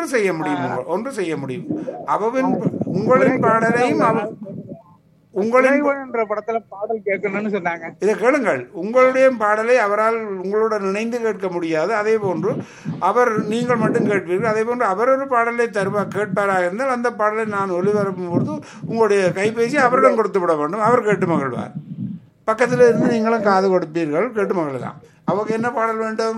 ஒன்று செய்ய முடியும் உங்க- ஒன்று செய்ய முடியும் அவவின் உங்களின் பாடலையும் அவ உங்களின் இறைவன்ன்ற படத்துல பாடல் கேட்கணும்னு சொன்னாங்க இதை கேளுங்கள் உங்களுடைய பாடலை அவரால் உங்களுடன் இணைந்து கேட்க முடியாது அதே போன்று அவர் நீங்கள் மட்டும் கேட்பீர்கள் அதே போன்று அவர் ஒரு பாடலை தருவா கேட்பாராக இருந்தால் அந்த பாடலை நான் ஒளிபரப்பும் பொழுது உங்களுடைய கைபேசி அவரிடம் கொடுத்து விட வேண்டும் அவர் கேட்டு மகிழ்வார் பக்கத்தில் இருந்து நீங்களும் காது கொடுப்பீர்கள் கேட்டு மகிழலாம் அவங்க என்ன பாடல் வேண்டும்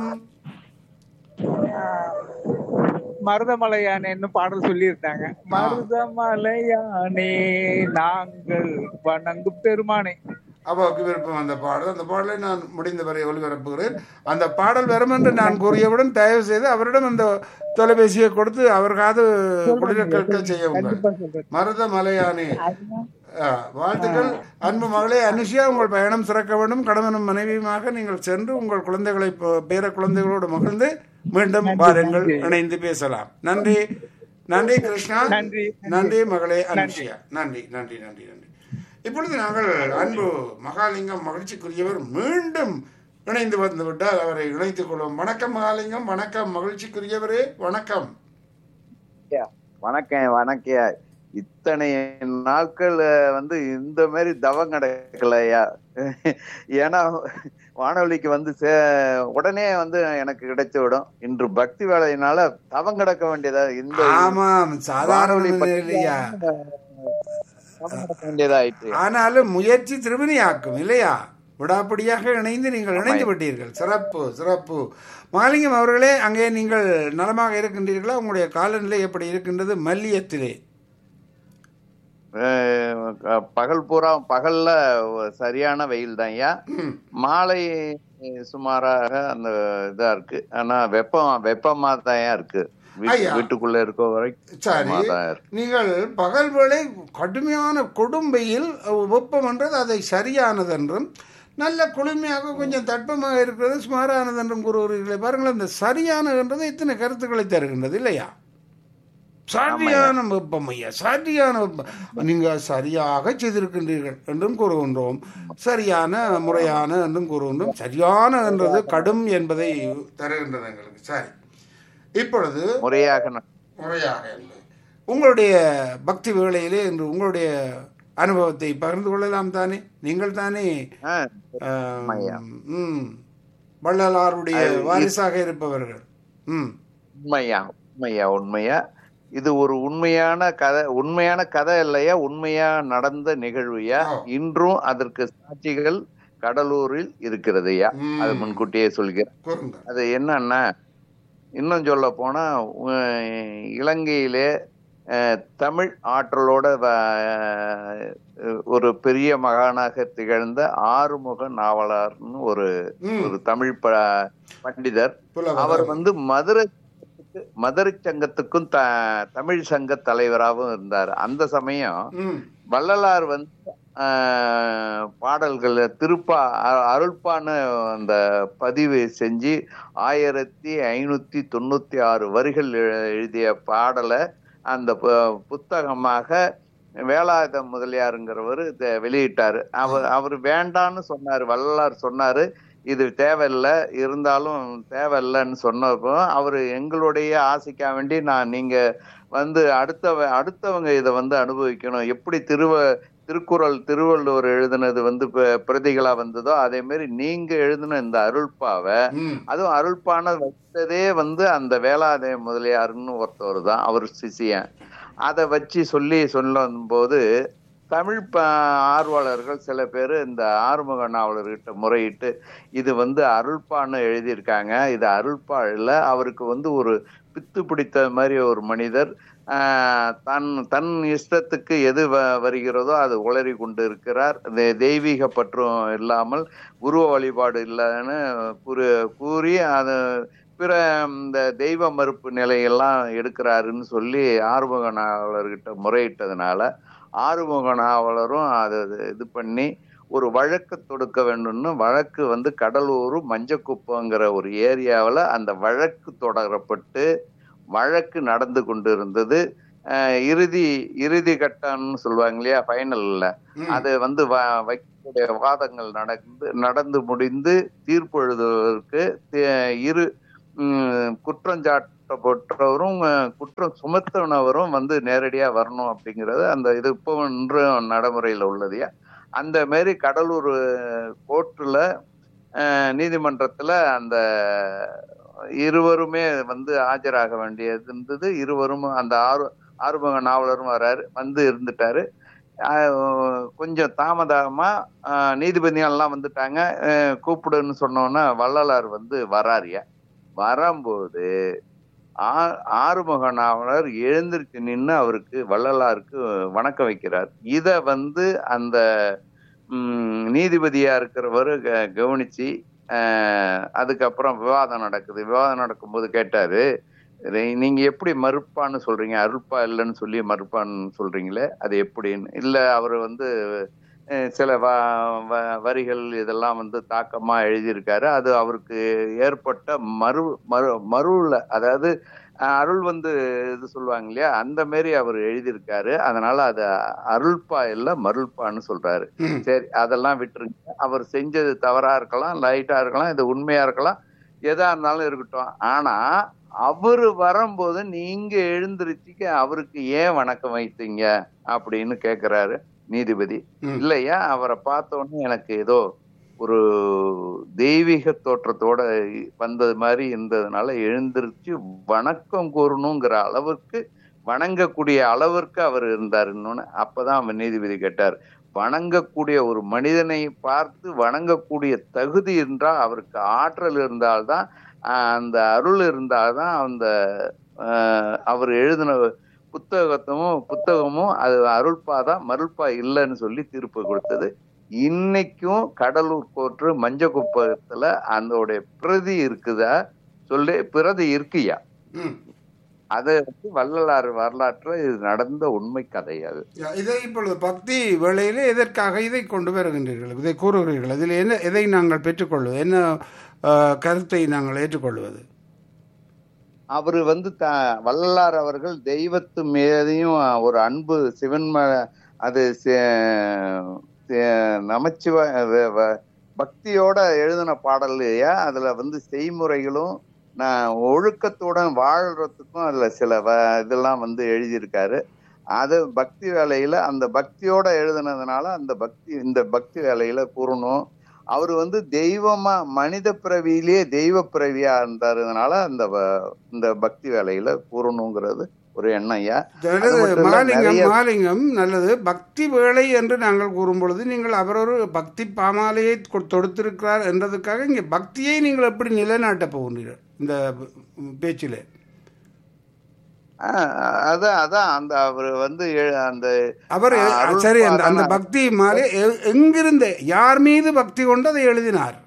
மருதமலையானேன்னு பாடல் சொல்லியிருந்தாங்க மருதமலையானே நாங்கள் வணங்கும் பெருமானே அவாவுக்கு விருப்பம் அந்த பாடல் அந்த பாடலை நான் முடிந்தவரை ஒளிபரப்புகிறேன் அந்த பாடல் வரும் என்று நான் கூறியவுடன் தயவு செய்து அவரிடம் அந்த தொலைபேசியை கொடுத்து அவர் காது குளிர கேட்க செய்யுங்கள் கண்டிப்பா சொல்றேன் மருத மலையானே ஆ, வாழ்த்துக்கள் அன்பு மகளே அனுஷியா உங்கள் பயணம் சிறக்க வேண்டும் கணவனும் மனைவியுமாக நீங்கள் சென்று உங்கள் குழந்தைகளை ப- பேர குழந்தைகளோடு மகிழ்ந்து மீண்டும் வாருங்கள் இணைந்து பேசலாம் நன்றி நன்றி கிருஷ்ணா நன்றி. நன்றி மகளே அனுஷியா நன்றி நன்றி நன்றி நன்றி இப்பொழுது நாங்கள் அன்பு மகாலிங்கம் மகிழ்ச்சிக்குரியவர் மீண்டும் இணைந்து வந்து விட்டால் அவரை இணைத்துக் கொள்வோம் வணக்கம் மகாலிங்கம் வணக்கம் மகிழ்ச்சிக்குரியவரே வணக்கம் வணக்கம் வணக்கம் இத்தனை நாட்கள் அஹ், வந்து இந்த மாதிரி தவம் கிடக்கலையா ஏன்னா வானொலிக்கு வந்து சே- உடனே வந்து எனக்கு கிடைச்சு விடும் இன்று பக்தி வேலையினால தவம் கிடக்க வேண்டியதா இந்த ஆமாம் சாதாரண இல்லையா தவம் கிடக்க வேண்டியதாயிற்று ஆனாலும் முயற்சி திருவினையாக்கும் இல்லையா விடாப்பிடியாக இணைந்து நீங்கள் இணைந்து விட்டீர்கள் சிறப்பு சிறப்பு மாலிங்கம் அவர்களே அங்கே நீங்கள் நலமாக இருக்கின்றீர்களா உங்களுடைய காலநிலை எப்படி இருக்கின்றது மல்லியத்திலே அஹ், பகல் பூரா பகல்ல சரியான வெயில் தான் ஐயா ம். மாலை சுமாராக அந்த இதா இருக்கு ஆனா வெப்பம் வெப்பமா தான் இருக்கு வீட்டு- ஐயா. வீட்டுக்குள்ள இருக்க வரைக்கும் சரி வெப்பமா தான் இருக்கு நீங்கள் பகல் வேளை கடுமையான கொடும் வெயில் வெப்பம் என்றது அதை சரியானது என்றும் நல்ல குளுமையாக கொஞ்சம் தட்பமாக இருக்கிறது சுமாரானது என்றும் கூறுகிறீர்களே பாருங்கள் இந்த சரியானது என்றது இத்தனை கருத்துக்களை தருகின்றது இல்லையா சரியான வெப்பம் ஐயா சரியான வெப்பம் நீங்க சரியாக செய்திருக்கின்றீர்கள் என்றும் கூறுகின்றோம் சரியான முறையான என்றும் கூறுகின்றோம் சரியான என்றது கடும் என்பதை தருகின்றது எங்களுக்கு சரி இப்பொழுது முறையாக ந- முறையாக என்பது உங்களுடைய பக்தி வேளையிலே இன்று உங்களுடைய அனுபவத்தை பகிர்ந்து கொள்ளலாம் தானே நீங்கள் தானே ஆ, ஆம், ஐயா. ம் வள்ளலாருடைய வாரிசாக இருப்பவர்கள் ம் உண்மையா உண்மையா உண்மையா இது ஒரு உண்மையான கதை உண்மையான கதை இல்லையா உண்மையா நடந்த நிகழ்வுயா ஆ. இன்றும் அதற்கு சாட்சிகள் கடலூரில் இருக்கிறதுயா ம். அது முன்கூட்டியே சொல்கிறேன் கூறுங்கள் அது என்னன்னா இன்னும் சொல்ல போனா உ- இலங்கையிலே அஹ், தமிழ் ஆற்றலோட வ- ஒரு பெரிய மகானாக திகழ்ந்த ஆறுமுக நாவலர்னு ஒரு ம். ஒரு தமிழ் ப பண்டிதர் புலவர். அவர் வந்து மதுரை சங்கத்துக்கு- மதுரை சங்கத்துக்கும் த தமிழ் சங்க தலைவராகவும் இருந்தார் அந்த சமயம் ம் வள்ளலார் வந்து ஆஹ், பாடல்கள் திருப்பா அ- அருள்பான்னு அந்த பதிவு செஞ்சு ஆயிரத்தி ஐநூத்தி தொண்ணூத்தி ஆறு வரிகள் எழு- எழுதிய பாடலை அந்த பு- புத்தகமாக வேலாயுத முதலியாருங்கிறவர் இத வெளியிட்டாரு அவர் அவர் வேண்டான்னு சொன்னாரு வள்ளலார் சொன்னாரு இது தேவையில்லை இருந்தாலும் தேவையில்லைன்னு சொன்னப்போ அவர் எங்களுடைய ஆசைக்காக வேண்டி நான் நீங்க வந்து அடுத்தவ அடுத்தவங்க இதை வந்து அனுபவிக்கணும் எப்படி திருவ திருக்குறள் திருவள்ளுவர் எழுதுனது வந்து ப- பிரதிகளா வந்ததோ அதே மாதிரி நீங்க எழுதின இந்த அருள்பாவை ம் அதுவும் அருள்பான வச்சதே வந்து அந்த வேளாதே முதலியாருன்னு ஒருத்தவர் தான் அவர் சிசியன் அதை வச்சு சொல்லி சொல்லும் போது தமிழ் ப ஆர்வலர்கள் சில பேர் இந்த ஆறுமுக நாவலர்கிட்ட முறையிட்டு இது வந்து அருள்பான்னு எழுதியிருக்காங்க இது அருள்பா இல்ல அவருக்கு வந்து ஒரு பித்து பிடித்த மாதிரி ஒரு மனிதர் ஆஹ், தன் தன் இஷ்டத்துக்கு எது வ- வருகிறதோ அது உளறி கொண்டு இருக்கிறார் தெ- தெய்வீக பற்றும் இல்லாமல் உருவ வழிபாடு இல்லைன்னு கூறு கூறி அது பிற இந்த தெய்வ மறுப்பு நிலையெல்லாம் எடுக்கிறாருன்னு சொல்லி ஆறுமுக நாவலர்கிட்ட முறையிட்டதுனால ஆறுமுக நாவலரும் அதை இது பண்ணி ஒரு வழக்கு தொடுக்க வேண்டும்னு வழக்கு வந்து கடலூர் மஞ்சக்குப்பங்கிற ஒரு ஏரியாவில் அந்த வழக்கு தொடரப்பட்டு வழக்கு நடந்து கொண்டு இருந்தது அஹ் இறுதி இறுதி கட்டம்னு சொல்லுவாங்க இல்லையா ஃபைனல்ல ம். அது வந்து வ- வைக்கக்கூடிய வாதங்கள் நடந்து நடந்து முடிந்து தீர்ப்பு எழுதுவதற்கு தி- இரு ம், குற்றஞ்சாட் சுமத்தப்பட்டவரும் அஹ், குற்றம் சுமத்தினவரும் வந்து நேரடியா வரணும் அப்படிங்கறது அந்த இது இப்போ இன்றும் நடைமுறையில உள்ளதுயா அந்த மாதிரி கடலூர் கோர்ட்டுல நீதிமன்றத்துல அந்த இருவருமே வந்து ஆஜராக வேண்டியது இருந்தது இருவரும் அந்த ஆறு ஆறுமுக நாவலரும் வராரு வந்து இருந்துட்டாரு ஆஹ் கொஞ்சம் தாமதமா ஆஹ் நீதிபதிகள்லாம் வந்துட்டாங்க ஆஹ் கூப்பிடுன்னு சொன்னோன்னா வள்ளலார் வந்து வராரியா வரும்போது ஆ- ஆறுமுக நாவலர் எழுந்திருச்சு நின்று அவருக்கு வள்ளலாருக்கு வணக்கம் வைக்கிறார் இத வந்து அந்த ம், நீதிபதியா இருக்கிறவர் க- கவனிச்சு ஆஹ் அதுக்கப்புறம் விவாதம் நடக்குது விவாதம் நடக்கும்போது கேட்டாரு இதை நீங்க எப்படி மறுப்பான்னு சொல்றீங்க அருள்பா இல்லைன்னு சொல்லி மறுப்பான்னு சொல்றீங்களே அது எப்படின்னு இல்ல அவர் வந்து அஹ், சில வ வ- வரிகள் இதெல்லாம் வந்து தாக்கமா எழுதியிருக்காரு அது அவருக்கு ஏற்பட்ட மறு மறு மறுல அதாவது அஹ், அருள் வந்து இது சொல்லுவாங்க இல்லையா அந்த மாரி அவர் எழுதியிருக்காரு அதனால அது அருள்பா இல்ல மருள்பான்னு சொல்றாரு ம். சரி அதெல்லாம் விட்டுருங்க அவர் செஞ்சது தவறா இருக்கலாம் லைட்டா இருக்கலாம் இது உண்மையா இருக்கலாம் எதா இருந்தாலும் இருக்கட்டும் ஆனா அவரு வரும்போது நீங்க எழுந்திருச்சுக்க அவருக்கு ஏன் வணக்கம் வைத்தீங்க அப்படின்னு கேக்குறாரு நீதிபதி ம். இல்லையா அவரை பார்த்த உடனே எனக்கு ஏதோ ஒரு தெய்வீக தோற்றத்தோட வந்தது மாதிரி இருந்ததுனால எழுந்திருச்சு வணக்கம் கூறணுங்கிற அளவுக்கு வணங்கக்கூடிய அளவிற்கு அவர் இருந்தார் இன்னொன்னு அப்பதான் அவன் நீதிபதி கேட்டார் வணங்கக்கூடிய ஒரு மனிதனை பார்த்து வணங்கக்கூடிய தகுதி என்றால் அவருக்கு ஆற்றல் இருந்தால்தான் ஆஹ் அந்த அருள் இருந்தால்தான் அந்த ஆஹ் அவர் எழுதின புத்தகத்தமும் புத்தகமும் அது அருள்பாதா மருள்பா இல்லைன்னு சொல்லி தீர்ப்பு கொடுத்தது இன்னைக்கும் கடலூர் கோர்ட்டு மஞ்சக்குப்பத்துல அதோடைய பிரதி இருக்குதா சொல்லி பிரதி இருக்குயா ம். அது வந்து வள்ளலார் வரலாற்றுல இது நடந்த உண்மை கதை அது இதை இப்பொழுது பக்தி வேளையிலே எதற்காக இதை கொண்டு வருகின்றீர்கள் இதை கூறுகிறீர்கள் இதில் என்ன எதை நாங்கள் பெற்றுக்கொள்வது என்ன அஹ், கருத்தை நாங்கள் ஏற்றுக்கொள்வது அவரு வந்து த வள்ளலார் அவர்கள் தெய்வத்து மீதையும் ஒரு அன்பு சிவன் ம- அது சி- சி- நமச்சிவ வ- வ- பக்தியோட எழுதின பாடல் இல்லையா அதுல வந்து செய்முறைகளும் நான் ஒழுக்கத்துடன் வாழ்றதுக்கும் அதுல சில வ- இதெல்லாம் வந்து எழுதியிருக்காரு அது பக்தி வேலையில அந்த பக்தியோட எழுதுனதுனால அந்த பக்தி இந்த பக்தி வேலையில கூறணும் அவர் வந்து தெய்வமா மனித பிறவியிலேயே தெய்வ பிறவியா இருந்தாருனால அந்த வ- இந்த பக்தி வேலையில கூறணுங்கிறது ஒரு எண்ணம் ஐயா நல்லது அது மட்டும் இல்ல, மகாலிங்கம் நிறைய- மகாலிங்கம் நல்லது பக்தி வேலை என்று நாங்கள் கூறும் பொழுது நீங்கள் அவர் ஒரு பக்தி பாமாலையை கொ- தொடுத்திருக்கிறார் என்றதுக்காக இங்கே பக்தியை நீங்கள் எப்படி நிலைநாட்டப் போகிறீர்கள் இந்த பேச்சிலே ஆஹ் அதான் அதான் அந்த அவர் வந்து எழு- அந்த அவர் ஆ, அருள் சரி அந்த அந்த பாதான- பக்தி மாலை எ- எங்கிருந்து யார் மீது பக்தி கொண்டு அதை எழுதினார்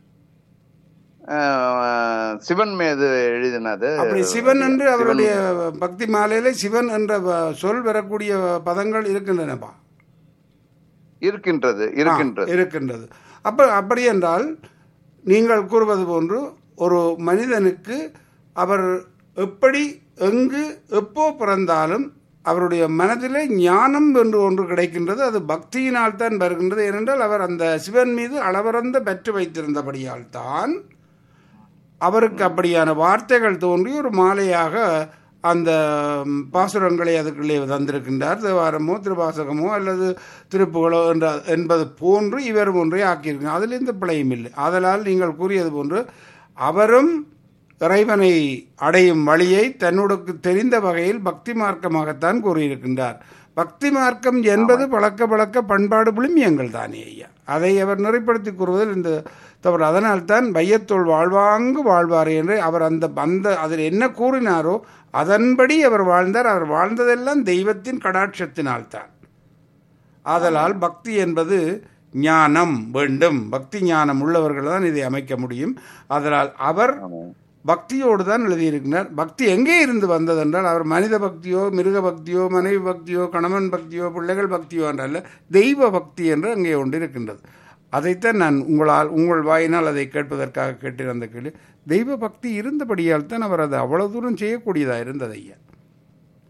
ஆஹ், சிவன் மீது எழுதினது அப்படி சிவன் என்று சிவன் அவருடைய பக்தி மாலையில சிவன் என்ற வ- சொல் வரக்கூடிய பதங்கள் இருக்கின்றனப்பா இருக்கின்றது இருக்கின்றது ஆ, இருக்கின்றது அப்ப அப்படி என்றால் நீங்கள் கூறுவது போன்று ஒரு மனிதனுக்கு அவர் எப்படி எங்கு எப்போ பிறந்தாலும் அவருடைய மனதிலே ஞானம் என்று ஒன்று கிடைக்கின்றது அது பக்தியினால் தான் வருகின்றது ஏனென்றால் அவர் அந்த சிவன் மீது அளவறந்த பெற்று வைத்திருந்தபடியால் தான் அவருக்கு அப்படியான வார்த்தைகள் தோன்றி ஒரு மாலையாக அந்த ம், பாசுரங்களை அதுக்குள்ளே தந்திருக்கின்றார் தேவாரமோ திருவாசகமோ அல்லது திருப்புகளோ என்ற என்பது போன்று இவரும் ஒன்றை ஆக்கியிருக்கிறார் அதில் எந்த பிழையும் இல்லை ஆதலால் நீங்கள் கூறியது போன்று அவரும் இறைவனை அடையும் வழியை தன்னுடைய தெரிந்த வகையில் பக்தி மார்க்கமாகத்தான் கூறியிருக்கின்றார் பக்தி மார்க்கம் என்பது பழக்க பழக்க பண்பாடு விழுமியங்கள் தானே ஐயா அதை அவர் நெறிப்படுத்தி கூறுவதில் இந்த தவறு அதனால்தான் வையத்தோள் வாழ்வாங்கு வாழ்வார் என்று அவர் அந்த அந்த அதில் என்ன கூறினாரோ அதன்படி அவர் வாழ்ந்தார் அவர் வாழ்ந்ததெல்லாம் தெய்வத்தின் கடாட்சத்தினால்தான் ஆதலால் பக்தி என்பது ஞானம் வேண்டும் பக்தி ஞானம் உள்ளவர்கள் தான் இதை அமைக்க முடியும் அதனால் அவர் பக்தியோடு தான் எழுதியிருக்கிறார் பக்தி எங்கே இருந்து வந்ததென்றால் அவர் மனித பக்தியோ மிருக பக்தியோ மனைவி பக்தியோ கணவன் பக்தியோ பிள்ளைகள் பக்தியோ என்றல்ல தெய்வ பக்தி என்று அங்கே ஒன்று இருக்கின்றது அதைத்தான் நான் உங்களால் உங்கள் வாயினால் அதை கேட்பதற்காக கேட்டிருந்த கேள்வி தெய்வ பக்தி இருந்தபடியால் தான் அவர் அதை அவ்வளவு தூரம் செய்யக்கூடியதாக இருந்தது ஐயா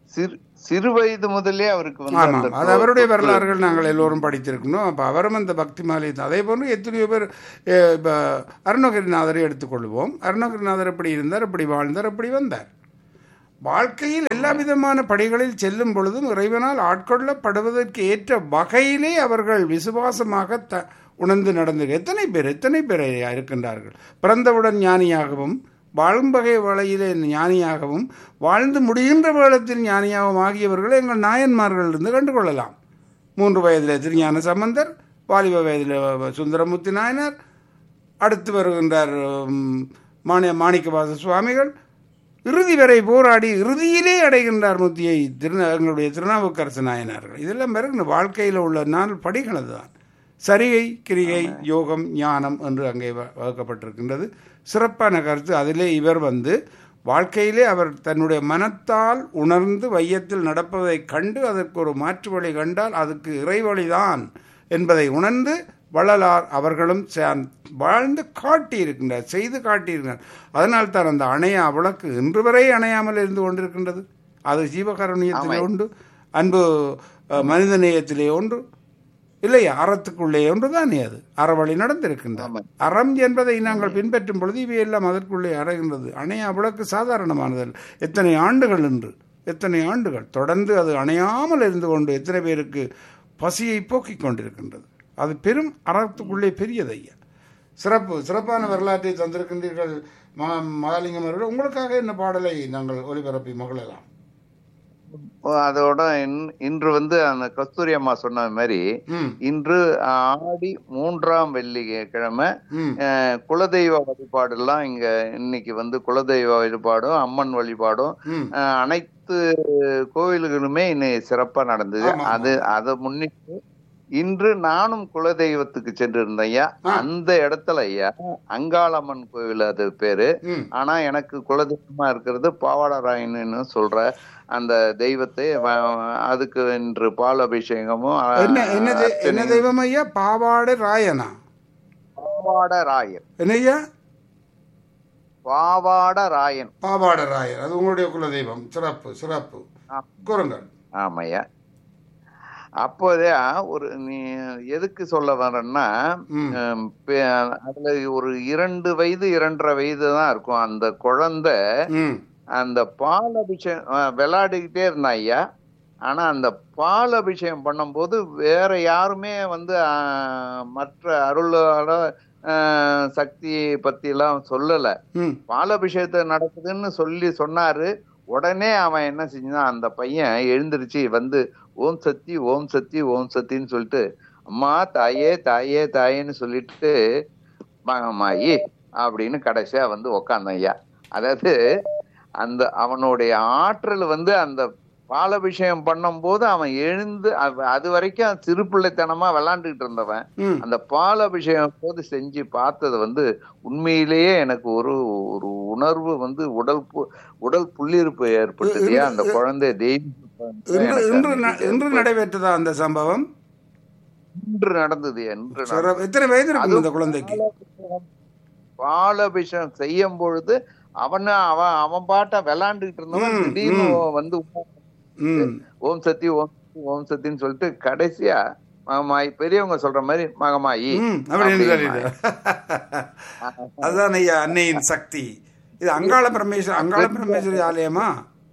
சிறு சிறு வயது முதலே அவருக்கு வந்து ஆமாம் அந்த அது அவருடைய வரலாறுகள் நாங்கள் எல்லோரும் படித்திருக்கணும் அப்போ அவரும் அந்த பக்தி மாலை அதே போன்று எத்தனையோ பேர் அஹ், இப்ப அருணகிரிநாதரை எடுத்துக்கொள்வோம் அருணகிரிநாதர் எப்படி இருந்தார் எப்படி வாழ்ந்தார் எப்படி வந்தார் வாழ்க்கையில் எல்லா விதமான படிகளில் செல்லும் பொழுதும் இறைவனால் ஆட்கொள்ளப்படுவதற்கு ஏற்ற வகையிலே அவர்கள் விசுவாசமாக த உணர்ந்து நடந்து எத்தனை பேர் எத்தனை பேர் இருக்கின்றார்கள் பிறந்தவுடன் ஞானியாகவும் வாழும் வகை வழியிலே ஞானியாகவும் வாழ்ந்து முடிகின்ற வேளத்தில் ஞானியாகவும் ஆகியவர்களை எங்கள் நாயன்மார்களிலிருந்து கண்டுகொள்ளலாம் மூன்று வயதில் திருஞான சம்பந்தர் வாலிப வயதில் சுந்தரமூர்த்தி நாயனார் அடுத்து வருகின்றார் உம், மாணிய மாணிக்கவாச சுவாமிகள் இறுதி வரை போராடி இறுதியிலே அடைகின்றார் முத்தியை திரு எங்களுடைய திருநாவுக்கரசு நாயனார்கள் இதெல்லாம் பிறகு வாழ்க்கையில் உள்ள நாள் படிகள் அதுதான் சரிகை கிரிகை யோகம் ஞானம் என்று அங்கே வ- வகுக்கப்பட்டிருக்கின்றது சிறப்பான கருத்து அதிலே இவர் வந்து வாழ்க்கையிலே அவர் தன்னுடைய மனத்தால் உணர்ந்து வையத்தில் நடப்பதைக் கண்டு அதற்கு ஒரு மாற்று வழி கண்டால் அதுக்கு இறைவழிதான் என்பதை உணர்ந்து வள்ளலார் அவர்களும் சே- வாழ்ந்து காட்டியிருக்கின்றார் செய்து காட்டியிருக்கிறார் அதனால் தான் அந்த அணையா விளக்கு இன்று வரை அணையாமல் இருந்து கொண்டிருக்கின்றது அது ஜீவகாருண்யத்திலே உண்டு அன்பு அஹ், மனிதநேயத்திலே ஒன்று இல்லையா அறத்துக்குள்ளே ஒன்றுதானே அது அறவழி நடந்திருக்கின்றது அறம் என்பதை நாங்கள் பின்பற்றும் பொழுது இவை எல்லாம் அதற்குள்ளே அடைகின்றது அணையா விளக்கு சாதாரணமானதல்ல எத்தனை ஆண்டுகள் என்று எத்தனை ஆண்டுகள் தொடர்ந்து அது அணையாமல் இருந்து கொண்டு எத்தனை பேருக்கு பசியை போக்கிக் கொண்டிருக்கின்றது அது பெரும் அறத்துக்குள்ளே பெரியது ஐயா சிறப்பு சிறப்பான வரலாற்றை தந்திருக்கின்றீர்கள் ம- மகாலிங்கம் அவர்கள் உங்களுக்காக என்ன பாடலை நாங்கள் ஒலிபரப்பி மகளலாம் அதோட இன்- இன்று வந்து அந்த கஸ்தூரி அம்மா சொன்ன மாதிரி ம் இன்று ஆடி மூன்றாம் வெள்ளிக்கிழமை ம் அஹ், குலதெய்வ வழிபாடுலாம் இங்க இன்னைக்கு வந்து குலதெய்வ வழிபாடும் அம்மன் வழிபாடும் ம் அஹ், அனைத்து கோவில்களுமே இன்னைக்கு சிறப்பா நடந்தது ஆமா, ஆமா. அது அதை முன்னிட்டு இன்று நானும் குலதெய்வத்துக்கு சென்றிருந்தேன் ஐயா ஆ. அந்த இடத்துல ஐயா அங்காளம்மன் கோவில் அது பேரு ம் ஆனா எனக்கு குலதெய்வமா இருக்கிறது பாவாடராயன்னு சொல்ற அந்த தெய்வத்தை வ- அதுக்கு இன்று பால் அபிஷேகமும் அ- என்ன என்ன தெய்- என்ன அர்ச்சனையும் தெய்வம் ஐயா பாவாடு ராயனா பாவாடராயர் என்னய்யா பாவாடராயன் பாவாட ராயர் அது உங்களுடைய குலதெய்வம் சிறப்பு சிறப்பு ஆ. கூறுங்கள் ஆமையா அப்போதே ஒரு நீ எதுக்கு சொல்ல வரேன்னா ம் ஹம், பே- அதுல ஒரு இரண்டு வயது இரண்டரை வயது தான் இருக்கும் அந்த குழந்தை ம் அந்த பால் அபிஷேகம் அஹ், விளையாடிக்கிட்டே இருந்தான் ஐயா ஆனா அந்த பால் அபிஷேகம் பண்ணும்போது வேற யாருமே வந்து அஹ், மற்ற அருளால அஹ், சக்தி பத்தி எல்லாம் சொல்லல ம் பால் அபிஷேகத்தை நடக்குதுன்னு சொல்லி சொன்னாரு உடனே அவன் என்ன செஞ்சான் அந்த பையன் எழுந்திருச்சு வந்து ஓம் சக்தி ஓம் சக்தி ஓம் சக்தின்னு சொல்லிட்டு அம்மா தாயே தாயே தாயேன்னு சொல்லிட்டு மகமாயி அப்படின்னு கடைசியா வந்து உக்காந்தான் ஐயா அதாவது அந்த அவனுடைய ஆற்றல் வந்து அந்த பாலபிஷேகம் பண்ணும்போது அவன் எழுந்து அவ- அது வரைக்கும் சிறு பிள்ளைத்தனமா விளாண்டுக்கிட்டு இருந்தவன் ம் அந்த பால் அபிஷேகம் போது செஞ்சு பார்த்தது வந்து உண்மையிலேயே எனக்கு ஒரு ஒரு உணர்வு வந்து உடல் பு- உடல் புள்ளிருப்பு ஏற்பட்டது ஏன் அந்த குழந்தை தெய்வம் இன்று இன்று ந- இன்று நடைபெற்றதா அந்த சம்பவம் இன்று நடந்தது என்று சிறப்பு. எத்தனை வயது இருக்கும் இந்த குழந்தைக்கு பால் அபிஷேகம் செய்யும் பொழுது அவன அவன் அவன் பாட்ட விளாண்டுகிட்டு இருந்தவன் ம், திடீர்னு ம். வந்து ம் ஓம் சக்தி ஓம் சக்தி, ஓம் சக்தின்னு சொல்லிட்டு கடைசியா மகமாயி பெரியவங்க சொல்ற மாதிரி மகமாயி ம் அப்படின்னு அப்படின்னா. சொல்லிடு அதுதான் ஐயா அன்னையின் சக்தி இது அங்காள பரமேஸ்வரி அங்காள பரமேஸ்வரி ஆலயமா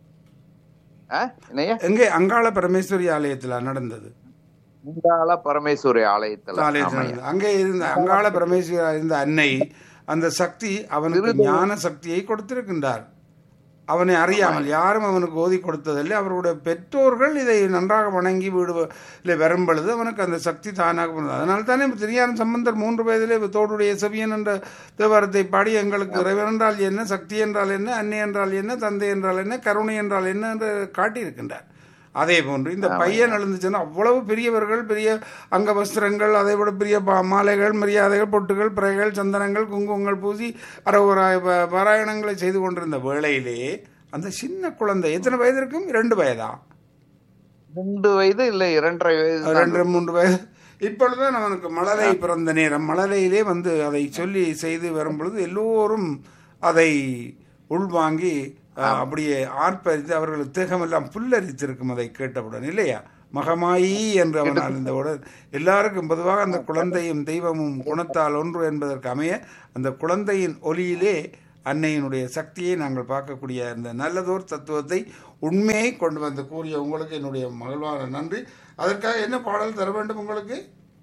ஆ? என்னய்யா எங்கே அங்காள பரமேஸ்வரி ஆலயத்துல நடந்தது முண்டாள பரமேஸ்வரி ஆலயத்துல ஆலயத்தில் ஆமாய்யா. நடந்தது. அங்கே இருந்த அங்காள பரமேஸ்வரி இருந்த அன்னை அந்த சக்தி அவனுக்கு ஞான சக்தியை கொடுத்திருக்கின்றார் அவனை அறியாமல் யாரும் அவனுக்கு ஓதி கொடுத்ததில்லை அவருடைய பெற்றோர்கள் இதை நன்றாக வணங்கி வீடு இல்லை வரும் பொழுது அவனுக்கு அந்த சக்தி தானாக வந்தது அதனால தானே திருஞான சம்பந்தர் மூன்று வயதிலே தோடுடைய செவியன் என்ற தேவாரத்தை பாடி எங்களுக்கு இறைவன் என்றால் என்ன சக்தி என்றால் என்ன அன்னை என்றால் என்ன தந்தை என்றால் என்ன கருணை என்றால் என்ன என்று காட்டியிருக்கின்றார் அதே போன்று இந்த பையன் எழுந்துச்சுன்னா அவ்வளவு பெரியவர்கள் பெரிய அங்க வஸ்திரங்கள் அதை விட பெரிய பா- மாலைகள் மரியாதைகள் பொட்டுகள் பிறைகள் சந்தனங்கள் குங்குமங்கள் பூசி அறவுராய ப- பாராயணங்களை செய்து கொண்டிருந்த வேளையிலே அந்த சின்ன குழந்தை எத்தனை வயது இருக்கும் இரண்டு வயதா ரெண்டு வயது இல்ல இரண்டரை வயது தான். ரெண்டு மூன்று வயது இப்பொழுதுதான் அவனுக்கு மழலை பிறந்த நேரம் மழலையிலே வந்து அதை சொல்லி செய்து வரும் பொழுது எல்லோரும் அதை உள்வாங்கி அஹ், அப்படியே ஆர்ப்பரித்து அவர்கள் தேகமெல்லாம் புல்லரித்திருக்கும் அதை கேட்டவுடன் இல்லையா மகமாயி என்று அவன் அறிந்தவுடன் எல்லாருக்கும் பொதுவாக அந்த குழந்தையும் தெய்வமும் குணத்தால் ஒன்று என்பதற்கு அமைய அந்த குழந்தையின் ஒலியிலே அன்னையினுடைய சக்தியை நாங்கள் பார்க்கக்கூடிய அந்த நல்லதோர் தத்துவத்தை உண்மையை கொண்டு வந்து கூறிய உங்களுக்கு என்னுடைய மகிழ்வான நன்றி அதற்காக என்ன பாடல் தர வேண்டும் உங்களுக்கு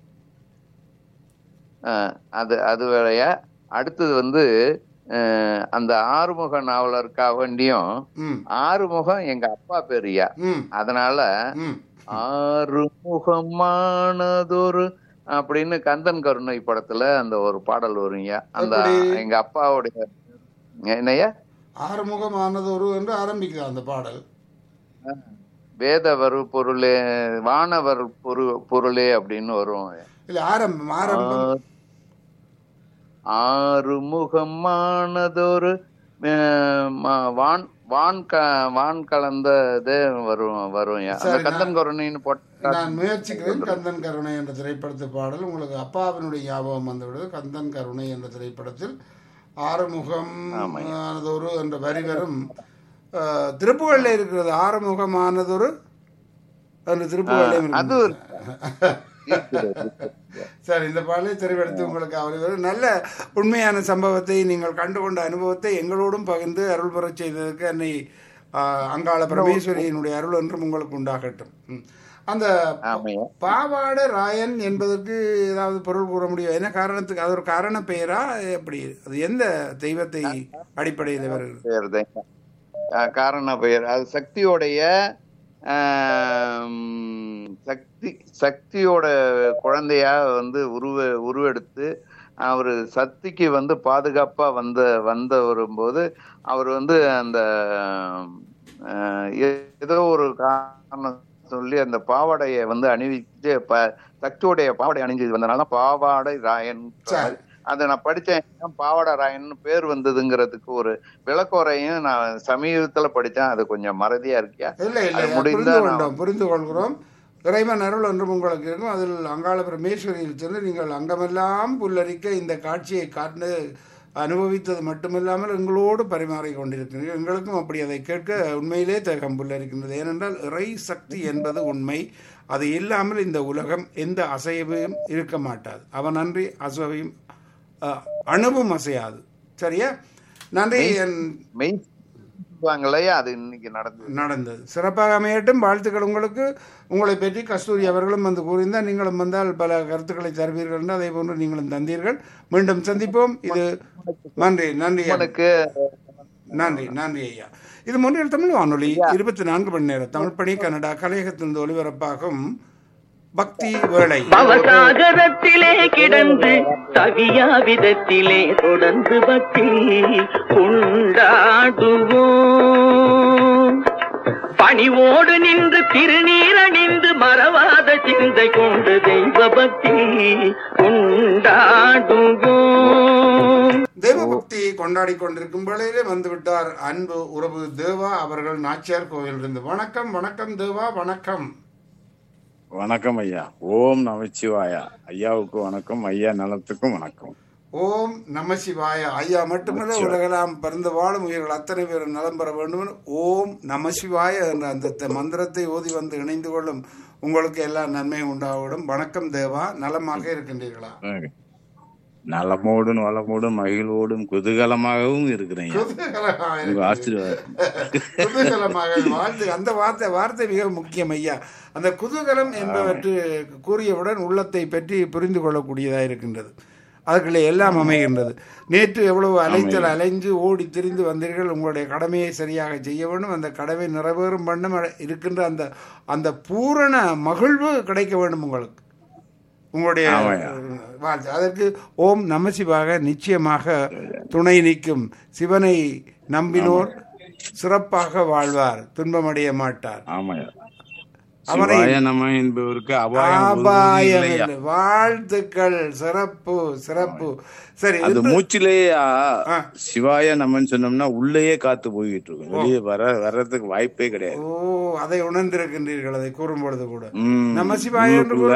அஹ், அது அது வேறையா அடுத்தது வந்து அஹ், அந்த ஆறுமுக நாவலருக்காக வேண்டியும் ம் ஆறுமுகம் எங்க அப்பா பேருயா ம் அதனால ம் ஆறுமுகமானதொரு அப்படின்னு கந்தன் கருணை படத்துல அந்த ஒரு பாடல் வரும்யா அந்த எப்படி? எங்க அப்பாவுடைய என்னய்யா ஆறுமுகமானதொரு என்று ஆரம்பிக்குது அந்த பாடல் வேதவர் பொருளே வானவர் பொரு பொருளே அப்படின்னு வரும் இல்ல ஆரம்பம் ஆரம்பம் ஆறுமுகமானதொரு அஹ், ம- வான் வான் க வான் கலந்ததே வரும் வரும் அந்த சரி, நான்- கந்தன் கருணைன்னு போட்ட நான் முயற்சிக்கிறேன் கந்தன் கருணை என்ற திரைப்படத்து பாடல் உங்களுக்கு அப்பாவினுடைய ஞாபகம் வந்துவிடுது கந்தன் கருணை என்ற திரைப்படத்தில் ஆறுமுகம் ஆனதொரு என்ற வரி வரும் அஹ், திருப்புகள்ல இருக்கிறது ஆறுமுகமானதொரு என்று திருப்புகள்லையும் அது இருக்கிறது. சரி இந்த பாடலை தெரிவெடுத்து உங்களுக்கு அவரை வரும் நல்ல உண்மையான சம்பவத்தை நீங்கள் கண்டுகொண்ட அனுபவத்தை எங்களோடும் பகிர்ந்து அருள் பெறச் செய்ததற்கு அன்னை ஆஹ், அங்காள பரமேஸ்வரியினுடைய அருள் என்றும் உங்களுக்கு உண்டாகட்டும் ம். அந்த ஆமையா பாவாட ராயன் என்பதற்கு ஏதாவது பொருள் கூற முடியும் என்ன காரணத்துக்கு அது ஒரு காரண பெயரா எப்படி அது எந்த தெய்வத்தை அடிப்படையில் வருகிறது பெயர் தான் அஹ் காரண பெயர் அது சக்தியோடைய ஆம், சக்தி சக்தியோட குழந்தையா வந்து உருவ உருவெடுத்து அவர் சக்திக்கு வந்து பாதுகாப்பா வந்த வந்த வரும்போது அவர் வந்து அந்த அஹ், ஏதோ ஒரு காரணம் சொல்லி அந்த பாவாடையை வந்து அணிவிச்சு ப சக்தியோடைய பாவாடை அணிஞ்சு வந்தனால பாவாடை ராயன் சரி. அதை நான் படிச்சேன் ஏன் பாவாடை ராயன்னு பேர் வந்ததுங்கிறதுக்கு ஒரு விளக்கோரையும் நான் சமீபத்துல படிச்சேன் அது கொஞ்சம் மறதியா இருக்கியா இல்லை இல்லை அது முடிந்தா புரிந்து நான் கொண்டோம் புரிந்து கொள்கிறோம் இறைவன் அருள் ஒன்றும் உங்களுக்கு இருக்கும் அதில் அங்காள பரமேஸ்வரியில் சென்று நீங்கள் அங்கமெல்லாம் புல்லரிக்க இந்த காட்சியை காட்டு அனுபவித்தது மட்டுமில்லாமல் எங்களோடு பரிமாறிக் கொண்டிருக்கிறீர்கள் எங்களுக்கும் அப்படி அதை கேட்க உண்மையிலே தேகம் புல்லரிக்கின்றது ஏனென்றால் இறை சக்தி என்பது உண்மை அது இல்லாமல் இந்த உலகம் எந்த அசைவையும் இருக்க மாட்டாது அவன் அன்றி அசைவையும் அஹ், அணுவும் அசையாது சரியா நன்றி என் மெய் சொல்லுவாங்களையா அது இன்னைக்கு நடந்தது நடந்தது சிறப்பாக அமையட்டும் வாழ்த்துக்கள் உங்களுக்கு உங்களை பற்றி கஸ்தூரி அவர்களும் வந்து கூறியிருந்தால் நீங்களும் வந்தால் பல கருத்துக்களை தருவீர்கள் என்று அதே போன்று நீங்களும் தந்தீர்கள் மீண்டும் சந்திப்போம் இது நன்றி நன்றி ஐயா. உனக்கு நன்றி நன்றி ஐயா இது முன்னில் தமிழ் வானொலி இருபத்தி நான்கு மணி நேரம் தமிழ் பணி கனடா கலையகத்திலிருந்து ஒலிபரப்பாகும் பக்தி வேளை பவசாகரத்திலே கிடந்து தவியா விதத்திலே தொடர்ந்து பக்தி கொண்டாடுவோம் பணிவோடு நின்று திருநீரணிந்து மறவாத சிந்தை கொண்டு தெய்வ பக்தி கொண்டாடுவோம் தெய்வ பக்தியை கொண்டாடி கொண்டிருக்கும் வேளையிலே வந்துவிட்டார் அன்பு உறவு தேவா அவர்கள் நாச்சியார் கோவிலிருந்து வணக்கம் வணக்கம் தேவா வணக்கம் வணக்கம் ஐயா ஓம் நமச்சிவாயா ஐயாவுக்கு வணக்கம் ஐயா நலத்துக்கும் வணக்கம் ஓம் நம சிவாய ஐயா மட்டுமல்ல உலகெல்லாம் பிறந்து வாழும் உயிர்கள் அத்தனை பேரும் நலம் பெற வேண்டும் என ஓம் நம சிவாய என்ற அந்த த- மந்திரத்தை ஓதி வந்து இணைந்து கொள்ளும் உங்களுக்கு எல்லா நன்மையும் உண்டாவிடும் வணக்கம் தேவா நலமாக இருக்கின்றீர்களா நலமோடும் வளமோடும் மகிழ்வோடும் குதூகலமாகவும் இருக்கிறேன் ஐயா. குதூகலமாக உங்க ஆசீர்வாதம் குதூகலமாக வாழ்த்து அந்த வார்த்தை வார்த்தை மிக முக்கியம் ஐயா அந்த குதூகலம் என்பவற்று கூறியவுடன் உள்ளத்தை பற்றி புரிந்து கொள்ளக்கூடியதாக இருக்கின்றது அதுக்குள்ளே எல்லாம் அமைகின்றது நேற்று எவ்வளவு அலைச்சல் அலைஞ்சு ஓடி திரிந்து வந்தீர்கள் உங்களுடைய கடமையை சரியாக செய்ய வேண்டும் அந்த கடமை நிறைவேறும் வண்ணம் இருக்கின்ற அந்த அந்த பூரண மகிழ்வு கிடைக்க வேண்டும் உங்களுக்கு உங்களுடைய ஆமாய்யா. வாழ்த்து அதற்கு ஓம் நமசிவாக நிச்சயமாக துணை நிற்கும் சிவனை நம்பினோர் சிறப்பாக வாழ்வார் துன்பமடைய மாட்டார் ஆமாய்யா அவனை- சிவாய நம என்பவருக்கு அபாயம் ஒருபோதும் ஆபாயம் இல்லையா. இல்லை. வாழ்த்துக்கள் சிறப்பு சிறப்பு சரி அது இன்று- மூச்சிலேயே ஆ, ஆ. சிவாய நமன்னு சொன்னோம்னா உள்ளேயே காத்து போய்கிட்டு இருக்கும் வெளியே வர வர்றதுக்கு வாய்ப்பே கிடையாது ஓ அதை உணர்ந்திருக்கின்றீர்கள் அதை கூறும் பொழுது கூட ம், நம சிவாய என்று உள்ளுக்குள்ள கூறும்போது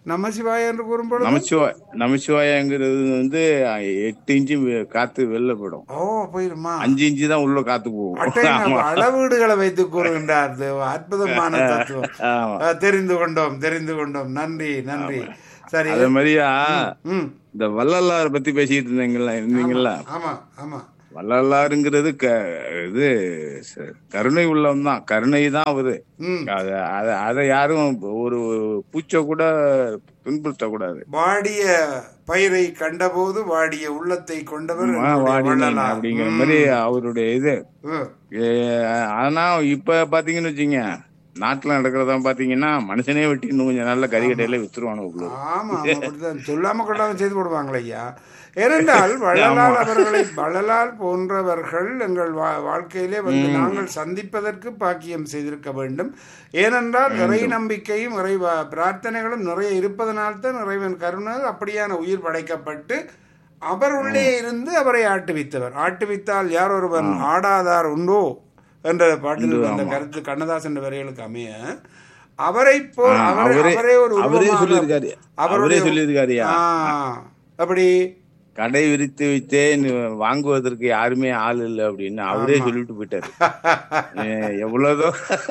நமசிவாய என்று கூறும்பொழுது நமச்சிவாய் நமச்சிவாயங்கிறது வந்து எட்டு இன்ச்சு வெ- காத்து வெளில போயிடும் ஓ போயிருமா அஞ்சு இன்ச்சு தான் உள்ள காத்து அட்டை போகும் ஆமா அளவீடுகளை வைத்து கூறுகின்றார் தேவ. அற்புதமான தத்துவம் ஆமா அஹ், தெரிந்து கொண்டோம் தெரிந்து கொண்டோம் நன்றி நன்றி சரி அதே மாதிரியா ம் இந்த வள்ளலார் பத்தி பேசிட்டு இருந்தீங்கல்ல இருந்தீங்கல்ல ஆமா ஆமா வள்ளலாருங்கிறது க இது ச- கருணை உள்ளம் தான் கருணை தான் அவரு ம் அத அத- அதை யாரும் ஒரு பூச்சை கூட துன்புறுத்த கூடாது வாடிய பயிரை கண்டபோது வாடிய உள்ளத்தை கொண்டவர் ஆமா, எங்களுடைய வாடினேன் வள்ளலார். அப்படிங்கிற ம். மாதிரி அவருடைய இது ம். ஏ, ஆனா இப்ப பாத்தீங்கன்னு வச்சுங்க நாட்டுல நடக்கிறதா பாத்தீங்கன்னா மனுஷனே வெட்டி இன்னும் கொஞ்சம் நல்ல கறிக்கடையில வித்துருவானு உங்களுக்கு ஆமா ஆமா அப்படித்தான் சொல்லாம கொள்ளாம செய்து போடுவாங்களே ஐயா ஏனென்றால் வள்ளலால் அவர்களை வள்ளலால் போன்றவர்கள் எங்கள் வா- வாழ்க்கையிலே வந்து நாங்கள் சந்திப்பதற்கு பாக்கியம் செய்திருக்க வேண்டும் ஏனென்றால் இறை நம்பிக்கையும் இறை வா- பிரார்த்தனைகளும் நிறைய இருப்பதனால்தான் இறைவன் கருணால் அப்படியான உயிர் படைக்கப்பட்டு அவர் உள்ளே இருந்து அவரை ஆட்டுவித்தவர் ஆட்டுவித்தால் யார் ஒருவன் ஆடாதார் உண்டோ என்ற பாட்டில் அந்த கருத்து கண்ணதாசன் வரைகளுக்கு அமைய அவரை போல் ஆ, அவரை அவரே- அவரே ஒரு அவரே உருவமாக- சொல்லியிருக்காரு. அவரே சொல்லியிருக்காருயா. ஆ, அப்படி கடை விரித்து வித்தே வாங்குவதற்கு யாருமே ஆள் இல்லை அப்படின்னு அவரே சொல்லிட்டு போயிட்டாரு ஏ, எவ்வளவுதோ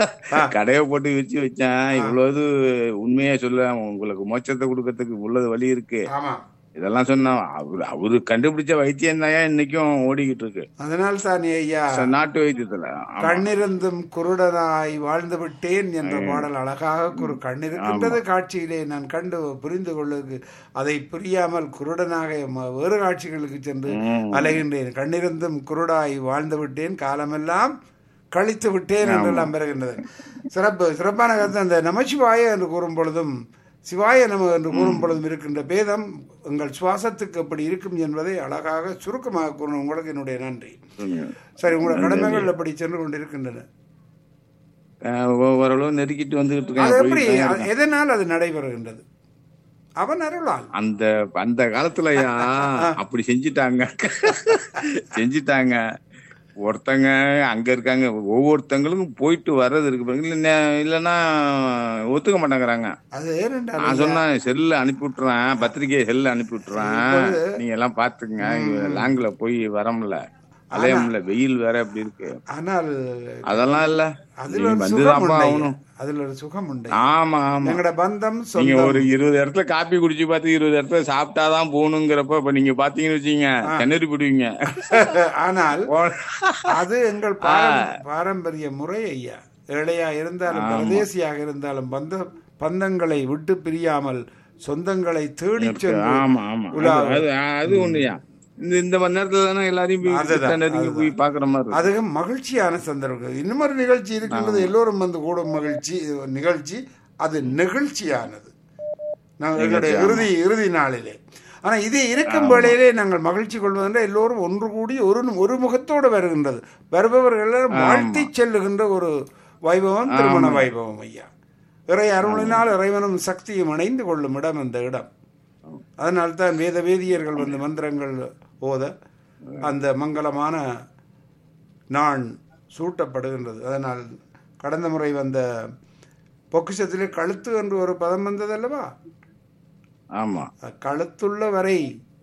கடையை போட்டு விரிச்சு வச்சேன் இவ்வளவு உண்மையா சொல்ல உங்களுக்கு மோட்சத்தை கொடுக்கறதுக்கு இவ்வளவு வழி இருக்கு ஆமா இதெல்லாம் சொன்னா அவரு அவரு கண்டுபிடிச்ச வைத்தியம் தான் இன்னைக்கும் ஓடிக்கிட்டு இருக்கு அதனால் தான் ஐயா ச- நாட்டு வைத்தியத்துல ஆமா. கண்ணிருந்தும் குருடனாய் வாழ்ந்து விட்டேன் என்ற பாடல் அழகாக கூறு கண்ணிருக்கின்றது காட்சியிலே நான் கண்டு புரிந்து கொள்ளுக்கு அதை புரியாமல் குருடனாக ம- வேறு காட்சிகளுக்கு சென்று அலைகின்றேன் கண்ணிருந்தும் குருடாய் வாழ்ந்து விட்டேன் காலமெல்லாம் கழித்து விட்டேன் என்றெல்லாம் பெறுகின்றது சிறப்பு சிறப்பான கருத்து அந்த நமச்சிவாய என்று கூறும் பொழுதும் சிவாய நம என்று கூறும் பொழுதும் இருக்கின்ற பேதம் உங்கள் சுவாசத்துக்கு எப்படி இருக்கும் என்பதை அழகாக சுருக்கமாக கூறணும் உங்களுக்கு என்னுடைய நன்றி சரி உங்களோட கடமைகள் எப்படி சென்று கொண்டிருக்கின்றன அஹ் ஓ- ஓரளவு நெருக்கிட்டு வந்துகிட்டு அது இருக்காங்க எப்படி போயிட்டு தான் அது இருக்காங்க. எதனால் அது நடைபெறுகின்றது அவன் அருளால் அந்த அந்த காலத்துலயா அப்படி செஞ்சிட்டாங்க செஞ்சிட்டாங்க ஒருத்தங்க அங்க இருக்காங்க ஒவ்வொருத்தங்களுக்கும் போயிட்டு வர்றது இருக்கு பாருங்க. இல்ல இல்லைன்னா ஒத்துக்க மாட்டேங்கிறாங்க அது ஏனென்றால் நான் சொன்னேன் செல்ல அனுப்பி விட்டுறேன் பத்திரிக்கையை செல்ல அனுப்பி விட்டுறேன் நீங்க எல்லாம் பாத்துங்க லாங்ல போய் வர முடியல அலைய முடியல வெயில் வேற அப்படி இருக்கு ஆனால் அதெல்லாம் இல்ல அதில் நீ ஒரு சுகம் வந்துதான்ப்பா உண்டு ஆகணும் அதில் ஒரு சுகம் உண்டு ஆமா ஆமா எங்களோட பந்தம் நீங்க சொந்தம் ஒரு இருபது இடத்துல காப்பி குடிச்சு பார்த்து இருபது இடத்துல சாப்பிட்டாதான் போகணுங்கிறப்ப இப்ப நீங்க பாத்தீங்கன்னு வச்சீங்க கிணறு பிடிவீங்க ஆனால் அது எங்கள் பாரம்- பாரம்பரிய முறை ஐயா ஏழையா இருந்தாலும் பிரதேசியாக இருந்தாலும் பந்த பந்தங்களை விட்டு பிரியாமல் சொந்தங்களை தேடிச் சென்று ஆமா ஆமா உலா- அது அது- அது ஒண்ணுயா இந்த இந்த மணி நேரத்துல தானே எல்லாரையும் போய் அதுதான், கிட்ட நெருங்கி போய் பாக்குற மாதிரி இருக்கு. அது மகிழ்ச்சியான சந்தர்ப்பம் இன்னும் ஒரு நிகழ்ச்சி இருக்கின்றது எல்லோரும் வந்து கூடும் மகிழ்ச்சி நிகழ்ச்சி அது நெகிழ்ச்சியானது நாங்கள் எங்களுடைய இறுதி இறுதி நாளிலே ஆனா இது இருக்கும் வேளையிலே நாங்கள் மகிழ்ச்சி கொள்வதென்றால் எல்லோரும் ஒன்று கூடி ஒரு ஒரு முகத்தோடு வருகின்றது வருபவர்கள் எல்லாரும் வாழ்த்தி செல்லுகின்ற ஒரு வைபவம் திருமண வைபவம் ஐயா இறை அருளினால் இறைவனும் சக்தியும் இணைந்து கொள்ளும் இடம் அந்த இடம் அதனால்தான் வேத வேதியர்கள் வந்து மந்திரங்கள் ஓத அந்த மங்களமான நான் சூட்டப்படுகின்றது அதனால் கடந்த முறை வந்த பொக்கிஷத்திலே கழுத்து என்று ஒரு பதம் வந்தது அல்லவா ஆமா கழுத்துள்ள வரை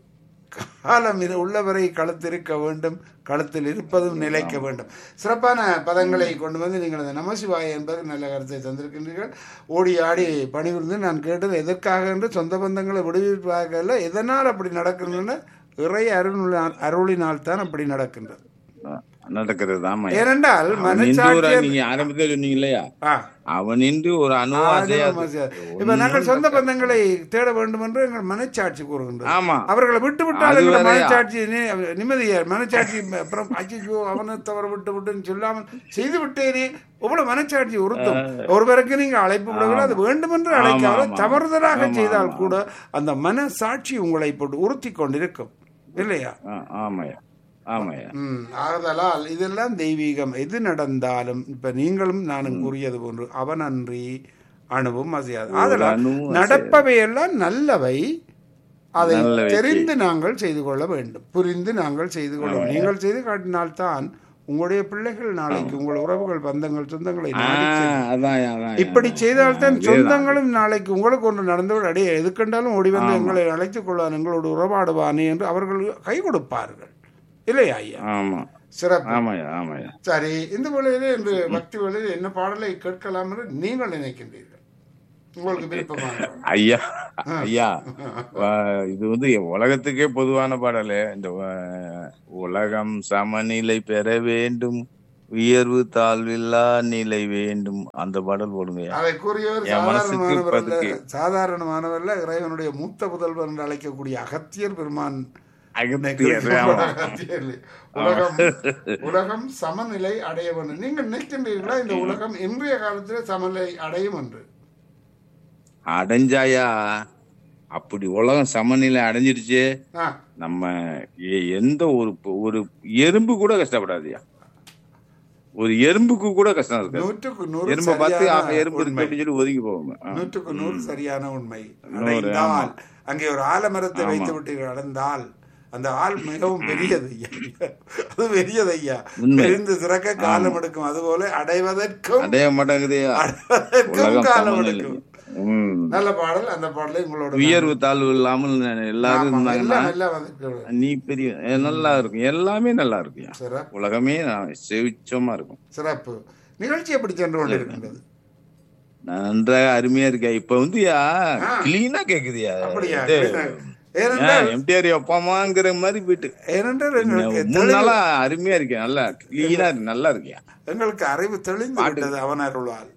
காலம் இது உள்ளவரை கழுத்து இருக்க வேண்டும் கழுத்தில் இருப்பதும் நிலைக்க வேண்டும் சிறப்பான பதங்களை கொண்டு வந்து நீங்கள் அந்த நமசிவாய என்பது நல்ல கருத்தை தந்திருக்கின்றீர்கள் ஓடி ஆடி பணிபுரிந்து நான் கேட்டது எதற்காக என்று சொந்த பந்தங்களை விடுவிப்பாக அல்ல எதனால் அப்படி நடக்கின்றன இறை அருள் அருளினால் தான் அப்படி நடக்கின்றது நடக்கிறது ஆமா ஏனென்றால் அவன் நின்று ஒரு மனச்சாட்சியர் நீங்க ஆரம்பத்துல சொன்னீங்க இல்லையா ஆ அவன் நின்று ஒரு அணுவாசையா இப்ப நாங்கள் சொந்த பந்தங்களை தேட வேண்டும் என்று எங்கள் மனச்சாட்சி கூறுகின்றது ஆமா அவர்களை விட்டு விட்டால் அது எங்கள் வேறயா? மனச்சாட்சி நி- நிம்மதியா மனச்சாட்சி அப்புறம் அச்சிச்சோ அவனை தவற விட்டு விட்டுன்னு சொல்லாமல் செய்து விட்டேனே எவ்வளவு மனச்சாட்சி உறுத்தும் ஒருவருக்கு நீங்க அழைப்பு விடவில்லை அது வேண்டுமென்று அழைக்காத ஆமா. தவறுதலாக ஆமா, செய்தால் ஆமா. கூட அந்த மனசாட்சி உங்களை போட்டு உறுத்தி கொண்டிருக்கும் இல்லையா ஆ, ஆமாய்யா ஆமாய்யா ம் ஆதலால் இதெல்லாம் தெய்வீகம் எது நடந்தாலும் இப்ப நீங்களும் நானும் கூறியது போன்று அவன் அன்றி அணுவும் அசையாது ஆதலால் அணுவும் நடப்பவை எல்லாம் நல்லவை அதை நல்லவை தெரிந்து நாங்கள் செய்து கொள்ள வேண்டும் புரிந்து நாங்கள் செய்து கொள்ள வேண்டும் நீங்கள் செய்து காட்டினால்தான் உங்களுடைய பிள்ளைகள் நாளைக்கு உங்கள் உறவுகள் பந்தங்கள் சொந்தங்களை ஆ, நாடி செல்லும். அதான் அதான் இப்படி செய்தால்தான் அதேதான். சொந்தங்களும் நாளைக்கு உங்களுக்கு ஒன்று நடந்தவர் அடைய எதுக்கண்டாலும் ஓடி வந்து ஆமா. எங்களை அழைத்துக் கொள்வான் எங்களோடு உறவாடுவானே என்று அவர்கள் கை கொடுப்பார்கள் இல்லையா ஐயா ஆமா சிறப்பு ஆமாய்யா ஆமாய்யா சரி இந்த வேளையிலே இன்று பக்தி வேளையில் என்ன பாடலை கேட்கலாம் என்று நீங்கள் நினைக்கின்றீர்கள் உங்களுக்கு விருப்பமாக ஐயா ஐயா வா- இது வந்து உலகத்துக்கே பொதுவான பாடலு இந்த வ- உலகம் சமநிலை பெற வேண்டும் உயர்வு தாழ்வில்லா நிலை வேண்டும் அந்த பாடல் போடுங்க அதை கூறியவர் என் மனசுக்கு சாதாரணமானவர் அல்ல பதுக்கி. சாதாரணமானவர்ல இறைவனுடைய மூத்த புதல்வர் என்று அழைக்கக்கூடிய அகத்தியர் பெருமான் அகத்தியர், ஆமா. அகத்தியர். உலகம் உலகம் சமநிலை அடைய வேண்டும் நீங்கள் நினைக்கின்றீர்களா இந்த உலகம் இன்றைய காலத்தில் சமநிலை அடையும் என்று அடைஞ்சாயா அப்படி உலகம் சமநிலை அடைஞ்சிடுச்சு ஆ, நம்ம எ- எந்த ஒரு ஒரு எறும்பு கூட கஷ்டப்படாதுயா ஒரு எறும்புக்கு கூட கஷ்டம் இருக்காது நூற்றுக்கு நூறு எறும்பை பார்த்து சரியான ஆ, எறும்பு இருக்கு உண்மை. அப்படின்னு சொல்லி ஒதுங்கி போவாங்க ஆ. நூற்றுக்கு நூறு சரியான உண்மை நூறு, அடைந்தால் அங்கே ஒரு ஆலமரத்தை ஆமா. வைத்து விட்டீர்கள் அடைந்தால் அந்த ஆள் மிகவும் பெரியது ஐயா அது பெரியது ஐயா உண்மை. பெரிந்து சிறக்க காலம் எடுக்கும் அதுபோல அடைவதற்கும் அடைய மாட்டேங்குதுயா அடைவதற்கும் உலகம் காலம் சமநிலை எடுக்கும் ம். நல்ல பாடல் அந்த பாடலை உங்களோட உயர்வு தாழ்வு இல்லாமல் எல்லாரும் ஆமா, இருந்தாங்கன்னா எல்லாம் எல்லாம் வந்துட்டு நீ பெரிய எ, நல்லா இருக்கும் எல்லாமே நல்லா இருக்கும்யா சிறப்பு உலகமே நான் செவிச்சமா இருக்கும் சிறப்பு நிகழ்ச்சி எப்படி சென்று கொண்டிருக்கின்றது நன்றாக அருமையா இருக்கா இப்ப வந்து யா ஆ. கிளீனா கேக்குதுயா அப்படியா இது, ஏனென்றால் எம்டிஆர் அப்பாமாங்கிற மாதிரி போயிட்டு ஏனென்றால் எங்களுக்கு மூணு தெளிவு- நாளா அருமையா இருக்கேன் நல்லா கிளீனா இருக்கு நல்லா இருக்கியா எங்களுக்கு அறிவு தெளிந்து பாட்டு. விட்டது அவன் அருள்வாள்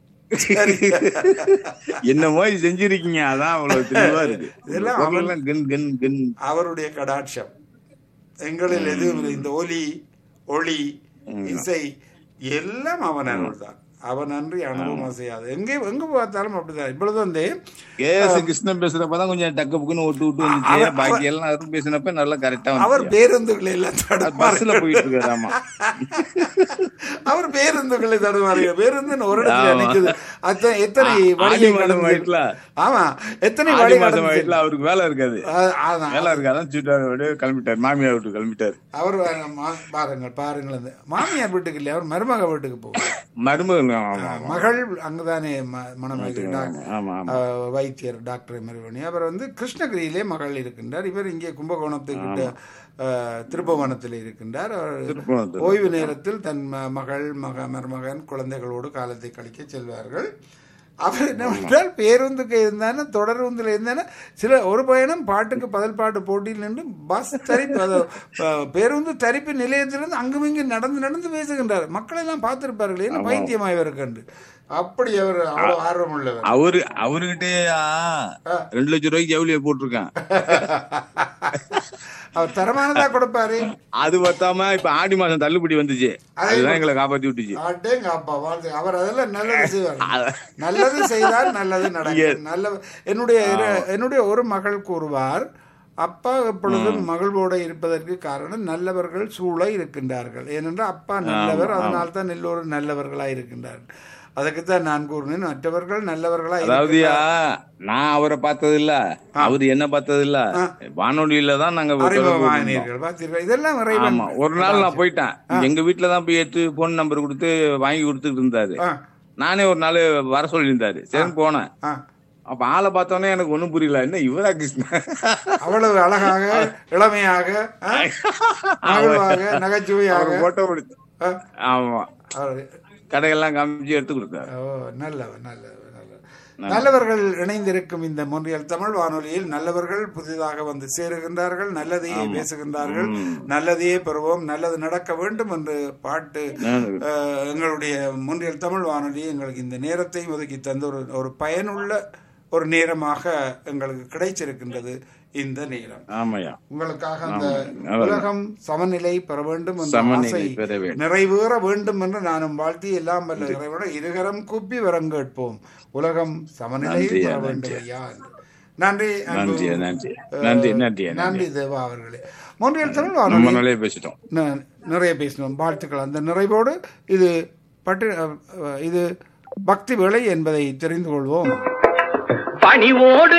என்ன மாதிரி செஞ்சிருக்கீங்க அதான் அவ்வளவு தெளிவா இருக்கு இதெல்லாம் அவன்- குரல்லாம் கன் கன் கன் அவருடைய கடாட்சம் எங்களில் எதுவும் இல்லை. இந்த ஒலி ஒளி இசை எல்லாம் அவன் அருள் தான் அவன் அன்றி அனுபவம் செய்யாது எங்கே எங்க பார்த்தாலும் அப்படிதான் இப்பொழுது வந்து கே எஸ் கிருஷ்ணன் பேசுறப்பதான் கொஞ்சம் டக்கு புக்குன்னு விட்டு விட்டு வந்துச்சு அவர்- பாக்கி எல்லாம் அருண் பேசினப்ப நல்லா கரெக்டா அவர் வந்து பேருந்துகளை எல்லாம் தடுப்பார் பஸ்ல போயிட்டு இருக்காரு ஆமா அவர் பேருந்துகளை தடுமாறுங்க பேருந்து ஒரு இடத்துல ஆமா. நிக்குது அத்தனை எத்தனை ஆடி வழியை மாதம் கடந்து ஆயிட்டுல. ஆமா எத்தனை ஆடி வழி மாசம் கடந்து ஆயிட்டுல அவருக்கு வேலை இருக்காது அ- அதான். வேலை இருக்காதான் சுட்டாரு அப்படியே கிளம்பிட்டாரு மாமியார் விட்டு கிளம்பிட்டாரு அவர் வேற மா- பாருங்கள் பாருங்கள் அந்த மாமியார் வீட்டுக்கு இல்லையா அவர் மருமக வீட்டுக்கு போவார் மருமகள் ஆமா ஆமா மகள் அங்குதானே ம- மணமகள் ஆமா ஆமா அஹ், வைத்தியர் டாக்டர் மருவணி அவர் வந்து கிருஷ்ணகிரியிலே மகள் இருக்கின்றார் இவர் இங்கே கும்பகோணத்துக்கிட்ட அஹ், திருப்புவனத்தில் இருக்கின்றார் அவர் திருப்புவனத்தில். ஓய்வு நேரத்தில் தன் ம- மகள் மக மருமகன் குழந்தைகளோடு காலத்தை கழிக்க செல்வார்கள் அவர் என்ன பண்ணால் பேருந்துக்கு இருந்தானே தொடருந்தில் இருந்தானே சில ஒரு பயணம் பாட்டுக்கு பதில் பாட்டு போட்டியில் நின்று பஸ் தரிப்பு அது, அஹ், பேருந்து தரிப்பு நிலையத்திலிருந்து அங்கும் இங்கும் நடந்து நடந்து பேசுகின்றார் மக்கள் எல்லாம் பார்த்திருப்பார்கள் என்ன பைத்தியமாய் கண்டு அப்படி அவர் அவ்வளவு ஆர்வம் உள்ளவர் அவரு அவர்கிட்டயா ரெண்டு லட்சம் ரூபாய்க்கு ஜவுளியை போட்டிருக்கேன் அவர் தரமானதா கொடுப்பாரு அது பத்தாம இப்ப ஆடி மாசம் தள்ளுபடி வந்துச்சு அதுதான் எங்களை காப்பாத்தி விட்டுச்சு அடேங்க அப்பா வாழ்த்து அவர் அதெல்லாம் நல்லது செய்வார் நல்லது செய்தால் நல்லது நடக்கும் நல்ல என்னுடைய இரு- என்னுடைய ஒரு மகள் கூறுவார் அப்பா எப்பொழுதும் மகிழ்வோட இருப்பதற்கு காரணம் நல்லவர்கள் சூழ இருக்கின்றார்கள் ஏனென்றால் அப்பா நல்லவர் அதனால தான் எல்லோரும் நல்லவர்களாய் இருக்கின்றார்கள் அதுக்குத்தான் நான் கூறினேன் மற்றவர்கள் நல்லவர்களா அதாவதுயா நான் அவரை பார்த்தது இல்ல அவரு என்ன பார்த்தது இல்ல வானொலியில தான் நாங்க தொடர்பு கொண்டிருந்தோம். அறிமுகமானீர்கள் பார்த்தீர்கள் இதெல்லாம் இறைவன் ஆமா ஒரு நாள் நான் போயிட்டேன் எங்க வீட்டுல தான் போய் எடுத்து போன் நம்பர் கொடுத்து வாங்கி கொடுத்துட்டு இருந்தாரு ஆ, நானே ஒரு நாள் வர சொல்லியிருந்தாரு சரி போனேன் ஆ. அப்ப ஆளை பார்த்தோன்னே எனக்கு ஒண்ணும் புரியல என்ன இவரா கிருஷ்ணன் அவ்வளவு அழகாக இளமையாக ஆ, மகிழ்வாக நகைச்சுவையாக அவர் போட்டோ எடுத்து ஆ, ஆமா அவர் கடையெல்லாம் காமிச்சு எடுத்து கொடுத்தாரு ஓ நல்லவர் நல்லவர் நல்லவர் நல்லவர்கள் இணைந்திருக்கும் இந்த மொன்றியல் தமிழ் வானொலியில் நல்லவர்கள் புதிதாக வந்து சேருகின்றார்கள் நல்லதையே பேசுகின்றார்கள் நல்லதையே பெறுவோம் நல்லது நடக்க வேண்டும் என்று பாட்டு அஹ், எங்களுடைய மொன்றியல் தமிழ் வானொலி எங்களுக்கு இந்த நேரத்தை ஒதுக்கி தந்த ஒரு ஒரு பயனுள்ள ஒரு நேரமாக எங்களுக்கு கிடைச்சிருக்கின்றது இந்த நேரம் ஆமாயா உங்களுக்காக அந்த ஆமா. உலகம் சமநிலை பெற வேண்டும் என்ற சமநிலை ஆசை பெற வேண்டும். நிறைவேற வேண்டும் என்று நானும் வாழ்த்தி எல்லாம் வல்ல இறைவனை இருகரம் கூப்பி வரம் கேட்போம் உலகம் சமநிலை நன்றியா, பெற வேண்டும் ஐயா என்று. நன்றி அன்பு, நன்றி நன்றி அஹ், நன்றி நன்றி நன்றி தேவா அவர்களே மூன்றியல் தமிழ் நம்ம வானொலி நாளே பேசிட்டோம் ந- நிறைய பேசினோம் வாழ்த்துக்கள் அந்த நிறைவோடு இது பட்டு அஹ், இது பக்தி வேலை என்பதை தெரிந்து கொள்வோம் பணிவோடு